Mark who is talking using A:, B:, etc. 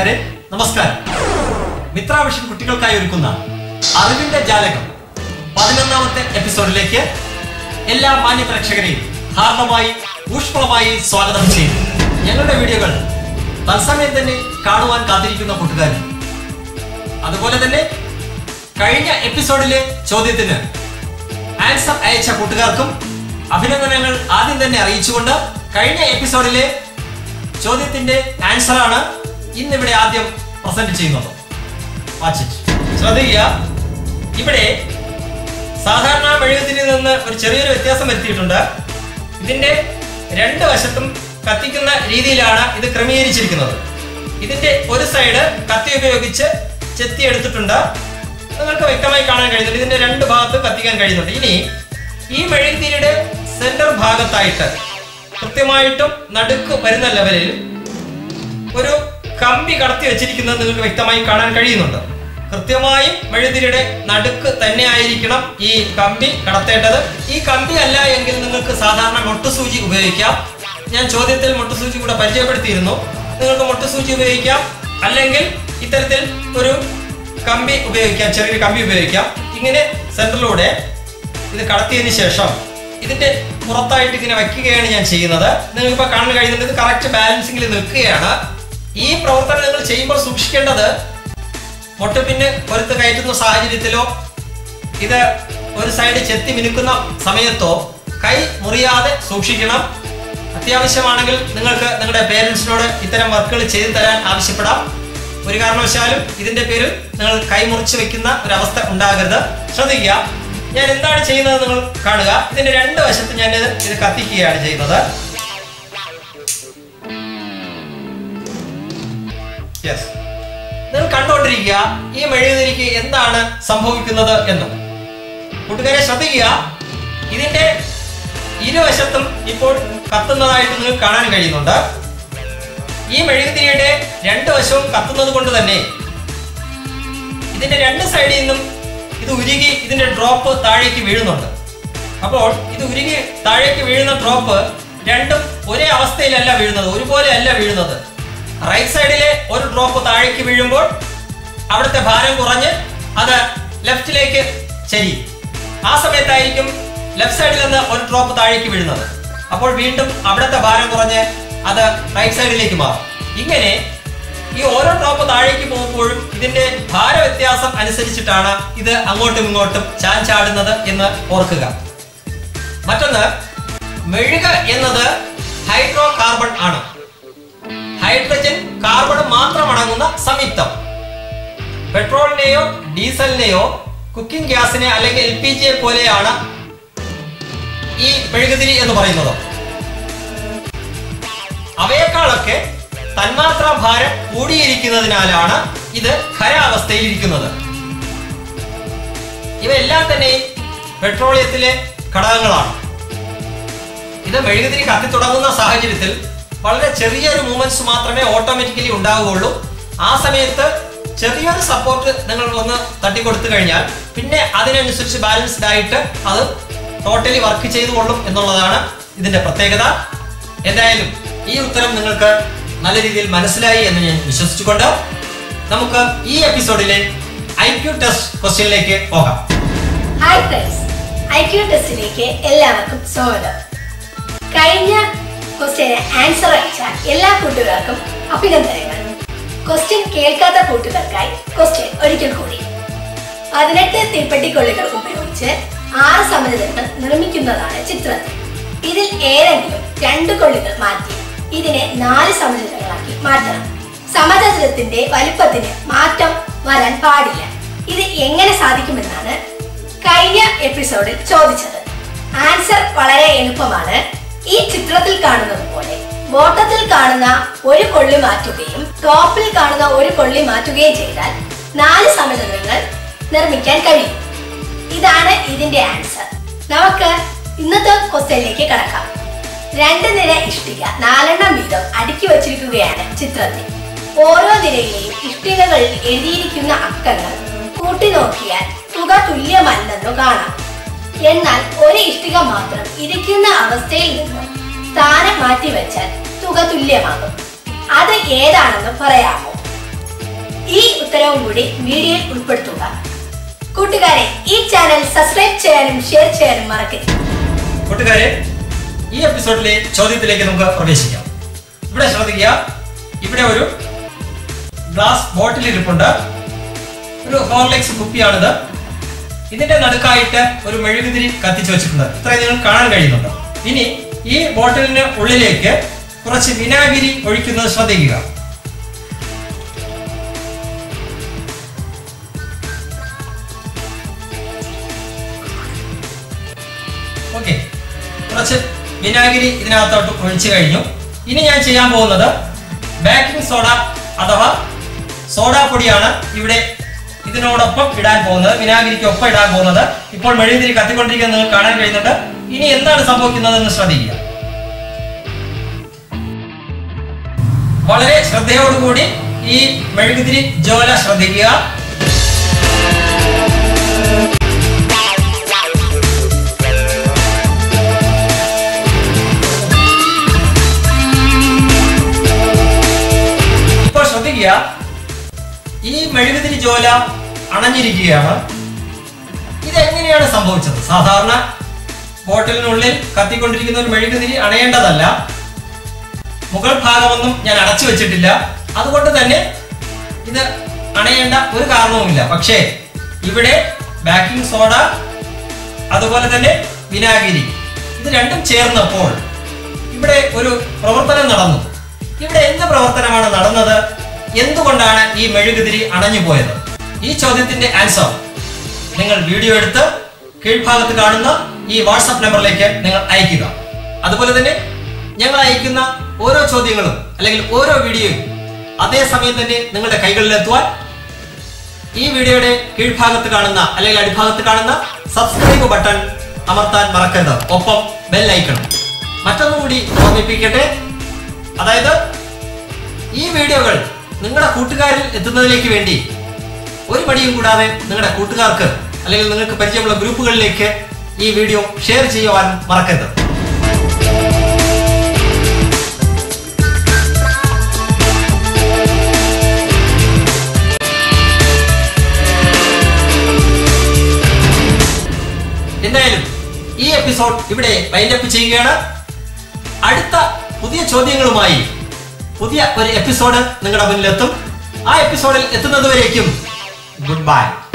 A: കൂട്ടുകാരെ നമസ്കാരം മിത്രാവിഷൻ കുട്ടികൾക്കായി ഒരുക്കുന്ന അറിവിന്റെ ജാലകം പതിനൊന്നാമത്തെ എപ്പിസോഡിലേക്ക് എല്ലാ മാന്യ പ്രേക്ഷകരെയും ഹാർദമായി ഊഷ്മളമായി സ്വാഗതം ചെയ്യുന്നു ഞങ്ങളുടെ വീഡിയോകൾ തത്സമയം തന്നെ കാണുവാൻ കാത്തിരിക്കുന്ന കൂട്ടുകാരും അതുപോലെ തന്നെ കഴിഞ്ഞ എപ്പിസോഡിലെ ചോദ്യത്തിന് ആൻസർ അയച്ച കൂട്ടുകാർക്കും അഭിനന്ദനങ്ങൾ ആദ്യം തന്നെ അറിയിച്ചുകൊണ്ട് കഴിഞ്ഞ എപ്പിസോഡിലെ ചോദ്യത്തിന്റെ ആൻസർ ആണ് ഇന്നിവിടെ ആദ്യം പ്രസന്റ് ചെയ്യുന്നത് Watch it. ശ്രദ്ധിക്കുക ഇവിടെ സാധാരണ മെഴുകുതിരിയിൽ നിന്ന് ഒരു ചെറിയൊരു വ്യത്യാസം വരുത്തിയിട്ടുണ്ട് ഇതിന്റെ രണ്ട് വശത്തും കത്തിക്കുന്ന രീതിയിലാണ് ഇത് ക്രമീകരിച്ചിരിക്കുന്നത് ഇതിന്റെ ഒരു സൈഡ് കത്തി ഉപയോഗിച്ച് ചെത്തി എടുത്തിട്ടുണ്ട് നിങ്ങൾക്ക് വ്യക്തമായി കാണാൻ കഴിയുന്നുണ്ട് ഇതിന്റെ രണ്ട് ഭാഗത്തും കത്തിക്കാൻ കഴിയുന്നുണ്ട് ഇനി ഈ മെഴുകുതിരിയുടെ സെന്റർ ഭാഗത്തായിട്ട് കൃത്യമായിട്ടും നടുക്ക് വരുന്ന ലെവലിൽ ഒരു കമ്പി കടത്തി വെച്ചിരിക്കുന്നത് നിങ്ങൾക്ക് വ്യക്തമായി കാണാൻ കഴിയുന്നുണ്ട് കൃത്യമായും മെഴുതിരിയുടെ നടുക്ക് തന്നെ ആയിരിക്കണം ഈ കമ്പി കടത്തേണ്ടത് ഈ കമ്പി അല്ല എങ്കിൽ നിങ്ങൾക്ക് സാധാരണ മൊട്ടുസൂചി ഉപയോഗിക്കാം ഞാൻ ചോദ്യത്തിൽ മൊട്ടുസൂചി കൂടെ പരിചയപ്പെടുത്തിയിരുന്നു നിങ്ങൾക്ക് മൊട്ടുസൂചി ഉപയോഗിക്കാം അല്ലെങ്കിൽ ഇത്തരത്തിൽ ഒരു കമ്പി ഉപയോഗിക്കാം ചെറിയൊരു കമ്പി ഉപയോഗിക്കാം ഇങ്ങനെ സെന്ററിലൂടെ ഇത് കടത്തിയതിന് ശേഷം ഇതിന്റെ പുറത്തായിട്ട് ഇങ്ങനെ വയ്ക്കുകയാണ് ഞാൻ ചെയ്യുന്നത് നിങ്ങൾക്ക് ഇപ്പൊ കാണാൻ കഴിയുന്നുണ്ട് ഇത് കറക്റ്റ് ബാലൻസിംഗിൽ നിൽക്കുകയാണ് ഈ പ്രവർത്തനം നിങ്ങൾ ചെയ്യുമ്പോൾ സൂക്ഷിക്കേണ്ടത് മുട്ടപ്പിന്ന് പുറത്ത് കയറ്റുന്ന സാഹചര്യത്തിലോ ഇത് ഒരു സൈഡ് ചെത്തി മിനുക്കുന്ന സമയത്തോ കൈ മുറിയാതെ സൂക്ഷിക്കണം അത്യാവശ്യമാണെങ്കിൽ നിങ്ങൾക്ക് നിങ്ങളുടെ പേരൻസിനോട് ഇത്തരം വർക്കുകൾ ചെയ്തു തരാൻ ആവശ്യപ്പെടാം ഒരു കാരണവശാലും ഇതിന്റെ പേരിൽ നിങ്ങൾ കൈ മുറിച്ച് വെക്കുന്ന ഒരു അവസ്ഥ ഉണ്ടാകരുത് ശ്രദ്ധിക്കുക ഞാൻ എന്താണ് ചെയ്യുന്നത് നിങ്ങൾ കാണുക ഇതിന്റെ രണ്ട് വശത്ത് ഞാൻ ഇത് ഇത് കത്തിക്കുകയാണ് ചെയ്യുന്നത് യെസ് നിങ്ങൾ കണ്ടുകൊണ്ടിരിക്കുക ഈ മെഴുകുതിരിക്ക് എന്താണ് സംഭവിക്കുന്നത് എന്ന് കൂട്ടുകാരെ ശ്രദ്ധിക്കുക ഇതിന്റെ ഇരുവശത്തും ഇപ്പോൾ കത്തുന്നതായിട്ട് നിങ്ങൾക്ക് കാണാൻ കഴിയുന്നുണ്ട് ഈ മെഴുകുതിരിയുടെ രണ്ട് വശവും കത്തുന്നത് കൊണ്ട് തന്നെ ഇതിന്റെ രണ്ട് സൈഡിൽ നിന്നും ഇത് ഉരുകി ഇതിന്റെ ഡ്രോപ്പ് താഴേക്ക് വീഴുന്നുണ്ട് അപ്പോൾ ഇത് ഉരുകി താഴേക്ക് വീഴുന്ന ഡ്രോപ്പ് രണ്ടും ഒരേ അവസ്ഥയിലല്ല വീഴുന്നത് ഒരുപോലെ അല്ല വീഴുന്നത് റൈറ്റ് സൈഡിലെ ഒരു ഡ്രോപ്പ് താഴേക്ക് വീഴുമ്പോൾ അവിടുത്തെ ഭാരം കുറഞ്ഞ് അത് ലെഫ്റ്റിലേക്ക് ചരിയും ആ സമയത്തായിരിക്കും ലെഫ്റ്റ് സൈഡിൽ നിന്ന് ഒരു ഡ്രോപ്പ് താഴേക്ക് വീഴുന്നത് അപ്പോൾ വീണ്ടും അവിടുത്തെ ഭാരം കുറഞ്ഞ് അത് റൈറ്റ് സൈഡിലേക്ക് മാറും ഇങ്ങനെ ഈ ഓരോ ഡ്രോപ്പ് താഴേക്ക് പോകുമ്പോഴും ഇതിന്റെ ഭാര വ്യത്യാസം അനുസരിച്ചിട്ടാണ് ഇത് അങ്ങോട്ടും ഇങ്ങോട്ടും ചാഞ്ചാടുന്നത് എന്ന് ഓർക്കുക മറ്റൊന്ന് മെഴുക എന്നത് ഹൈഡ്രോ കാർബൺ ആണ് ഹൈഡ്രജൻ കാർബൺ മാത്രം അടങ്ങുന്ന സംയുക്തം പെട്രോളിനെയോ ഡീസലിനെയോ കുക്കിംഗ് ഗ്യാസിനെ അല്ലെങ്കിൽ എൽ പി ജിയെ പോലെയാണ് ഈ മെഴുകുതിരി എന്ന് പറയുന്നത് അവയെക്കാളൊക്കെ തന്മാത്രാ ഭാരം കൂടിയിരിക്കുന്നതിനാലാണ് ഇത് ഖരാവസ്ഥയിൽ ഇരിക്കുന്നത് ഇവയെല്ലാം തന്നെ പെട്രോളിയത്തിലെ ഘടകങ്ങളാണ് ഇത് മെഴുകുതിരി കത്തി തുടങ്ങുന്ന സാഹചര്യത്തിൽ വളരെ ചെറിയൊരു മൂവ്മെന്റ്സ് മാത്രമേ ഓട്ടോമാറ്റിക്കലി ഉണ്ടാവുകയുള്ളൂ ആ സമയത്ത് ചെറിയൊരു സപ്പോർട്ട് നിങ്ങൾ ഒന്ന് തട്ടിക്കൊടുത്തു കഴിഞ്ഞാൽ പിന്നെ അതിനനുസരിച്ച് ബാലൻസ്ഡ് ആയിട്ട് അത് ടോട്ടലി വർക്ക് ചെയ്തുകൊള്ളും എന്നുള്ളതാണ് ഇതിന്റെ പ്രത്യേകത എന്തായാലും ഈ ഉത്തരം നിങ്ങൾക്ക് നല്ല രീതിയിൽ മനസ്സിലായി എന്ന് ഞാൻ വിശ്വസിച്ചുകൊണ്ട് നമുക്ക് ഈ എപ്പിസോഡിലെ ഐ ക്യു ടെസ്റ്റ് ക്വസ്റ്റ്യനിലേക്ക് പോകാം
B: ഹായ് ഫ്രണ്ട്സ് ഐ ക്യു ടെസ്റ്റിലേക്ക് എല്ലാവർക്കും സ്വാഗതം കഴിഞ്ഞ ക്വസ്റ്റ്യന് ആൻസർ അയച്ച എല്ലാ കൂട്ടുകാർക്കും അഭിനന്ദനങ്ങൾ ക്വസ്റ്റ്യൻ കേൾക്കാത്ത കൂട്ടുകാർക്കായി ക്വസ്റ്റ്യൻ ഒരിക്കൽ കൂടി പതിനെട്ട് തീപ്പെട്ടിക്കൊള്ളികൾ ഉപയോഗിച്ച് ആറ് സമചതുരങ്ങൾ നിർമ്മിക്കുന്നതാണ് ചിത്രത്തിൽ ഇതിൽ ഏതെങ്കിലും രണ്ട് കൊള്ളികൾ മാറ്റി ഇതിനെ നാല് സമചതുരങ്ങളാക്കി മാറ്റണം സമചതുരത്തിന്റെ വലുപ്പത്തിന് മാറ്റം വരാൻ പാടില്ല ഇത് എങ്ങനെ സാധിക്കുമെന്നാണ് കഴിഞ്ഞ എപ്പിസോഡിൽ ചോദിച്ചത് ആൻസർ വളരെ എളുപ്പമാണ് ഈ ചിത്രത്തിൽ കാണുന്നത് പോലെ ബോട്ടത്തിൽ കാണുന്ന ഒരു കൊള്ളി മാറ്റുകയും ടോപ്പിൽ കാണുന്ന ഒരു കൊള്ളി മാറ്റുകയും ചെയ്താൽ നാല് സമചതുരങ്ങൾ നിർമ്മിക്കാൻ കഴിയും ഇതാണ് ഇതിന്റെ ആൻസർ നമുക്ക് ഇന്നത്തെ ക്വസ്റ്റ്യനിലേക്ക് കടക്കാം രണ്ട് നിര ഇഷ്ടിക നാലെണ്ണം വീതം അടുക്കി വച്ചിരിക്കുകയാണ് ചിത്രത്തിൽ ഓരോ നിരയിലെയും ഇഷ്ടികകളിൽ എഴുതിയിരിക്കുന്ന അക്കങ്ങൾ കൂട്ടി നോക്കിയാൽ തുക തുല്യമല്ലെന്നു കാണാം എന്നാൽ ഒരു ഇഷ്ടിക മാത്രം ഇരിക്കുന്ന അവസ്ഥയിൽ നിന്നും സ്ഥാനം മാറ്റി വെച്ചാൽ തുക തുല്യമാകും അത് ഏതാണെന്ന് പറയാമോ ഈ ഉത്തരവും കൂടി വീഡിയോയിൽ ഉൾപ്പെടുത്തുക കൂട്ടുകാരെ ഈ ചാനൽ സബ്സ്ക്രൈബ് ചെയ്യാനും ഷെയർ ചെയ്യാനും മറക്കരുത്
A: കൂട്ടുകാരെ ഈ എപ്പിസോഡിലെ ചോദ്യത്തിലേക്ക് നമുക്ക് പ്രവേശിക്കാം ഇവിടെ ശ്രദ്ധിക്കുക ഇവിടെ ഒരു ഗ്ലാസ് ബോട്ടിൽ ഇരിപ്പുണ്ട് ഒരു ഹോർലിക്സ് കുപ്പിയാണിത് ഇതിന്റെ നടുക്കായിട്ട് ഒരു മെഴുകുതിരി കത്തിച്ചു വെച്ചിട്ടുണ്ട് ഇത്രയും നിങ്ങൾ കാണാൻ കഴിയുന്നുണ്ട് ഇനി ഈ ബോട്ടിലിന് ഉള്ളിലേക്ക് കുറച്ച് വിനാഗിരി ഒഴിക്കുന്നത് ശ്രദ്ധിക്കുക ഓക്കെ കുറച്ച് വിനാഗിരി ഇതിനകത്തോട്ട് ഒഴിച്ചു കഴിഞ്ഞു ഇനി ഞാൻ ചെയ്യാൻ പോകുന്നത് ബേക്കിംഗ് സോഡ അഥവാ സോഡാ പൊടിയാണ് ഇവിടെ ഇതിനോടൊപ്പം ഇടാൻ പോകുന്നത് വിനാഗിരിക്കൊപ്പം ഇടാൻ പോകുന്നത് ഇപ്പോൾ മെഴുകുതിരി കത്തിക്കൊണ്ടിരിക്കുന്നത് നിങ്ങൾക്ക് കാണാൻ കഴിയുന്നുണ്ട് ഇനി എന്താണ് സംഭവിക്കുന്നത് എന്ന് ശ്രദ്ധിക്കുക വളരെ ശ്രദ്ധയോടുകൂടി ഈ മെഴുകുതിരി ജ്വാല ശ്രദ്ധിക്കുക ഇപ്പോൾ ശ്രദ്ധിക്കുക ഈ മെഴുകുതിരി ജ്വാല അണഞ്ഞിരിക്കുകയാണ് ഇതെങ്ങനെയാണ് സംഭവിച്ചത് സാധാരണ ബോട്ടിലിനുള്ളിൽ കത്തിക്കൊണ്ടിരിക്കുന്ന ഒരു മെഴുകുതിരി അണയേണ്ടതല്ല മുകൾ ഭാഗമൊന്നും ഞാൻ അടച്ചു വെച്ചിട്ടില്ല അതുകൊണ്ട് തന്നെ ഇത് അണയേണ്ട ഒരു കാരണവുമില്ല പക്ഷേ ഇവിടെ ബേക്കിംഗ് സോഡ അതുപോലെ തന്നെ വിനാഗിരി ഇത് രണ്ടും ചേർന്നപ്പോൾ ഇവിടെ ഒരു പ്രവർത്തനം നടന്നു ഇവിടെ എന്ത് പ്രവർത്തനമാണ് നടന്നത് എന്തുകൊണ്ടാണ് ഈ മെഴുകുതിരി അണഞ്ഞു പോയത് ഈ ചോദ്യത്തിന്റെ ആൻസർ നിങ്ങൾ വീഡിയോ എടുത്ത് കീഴ്ഭാഗത്ത് കാണുന്ന ഈ വാട്സപ്പ് നമ്പറിലേക്ക് നിങ്ങൾ അയക്കുക അതുപോലെ തന്നെ ഞങ്ങൾ അയക്കുന്ന ഓരോ ചോദ്യങ്ങളും അല്ലെങ്കിൽ ഓരോ വീഡിയോയും അതേസമയം തന്നെ നിങ്ങളുടെ കൈകളിൽ എത്തുവാൻ ഈ വീഡിയോയുടെ കീഴ്ഭാഗത്ത് കാണുന്ന അല്ലെങ്കിൽ അടിഭാഗത്ത് കാണുന്ന സബ്സ്ക്രൈബ് ബട്ടൺ അമർത്താൻ മറക്കരുത് ഒപ്പം ബെൽ ഐക്കണം മറ്റൊന്നും കൂടി ഓർമ്മിപ്പിക്കട്ടെ അതായത് ഈ വീഡിയോകൾ നിങ്ങളുടെ കൂട്ടുകാരിൽ എത്തുന്നതിലേക്ക് വേണ്ടി ഒരു മടിയും കൂടാതെ നിങ്ങളുടെ കൂട്ടുകാർക്ക് അല്ലെങ്കിൽ നിങ്ങൾക്ക് പരിചയമുള്ള ഗ്രൂപ്പുകളിലേക്ക് ഈ വീഡിയോ ഷെയർ ചെയ്യുവാൻ മറക്കരുത് എന്തായാലും ഈ എപ്പിസോഡ് ഇവിടെ വൈൻഡപ്പ് ചെയ്യുകയാണ് അടുത്ത പുതിയ ചോദ്യങ്ങളുമായി പുതിയ ഒരു എപ്പിസോഡ് നിങ്ങളുടെ മുന്നിലെത്തും ആ എപ്പിസോഡിൽ എത്തുന്നതുവരേക്കും ഗുഡ് ബൈ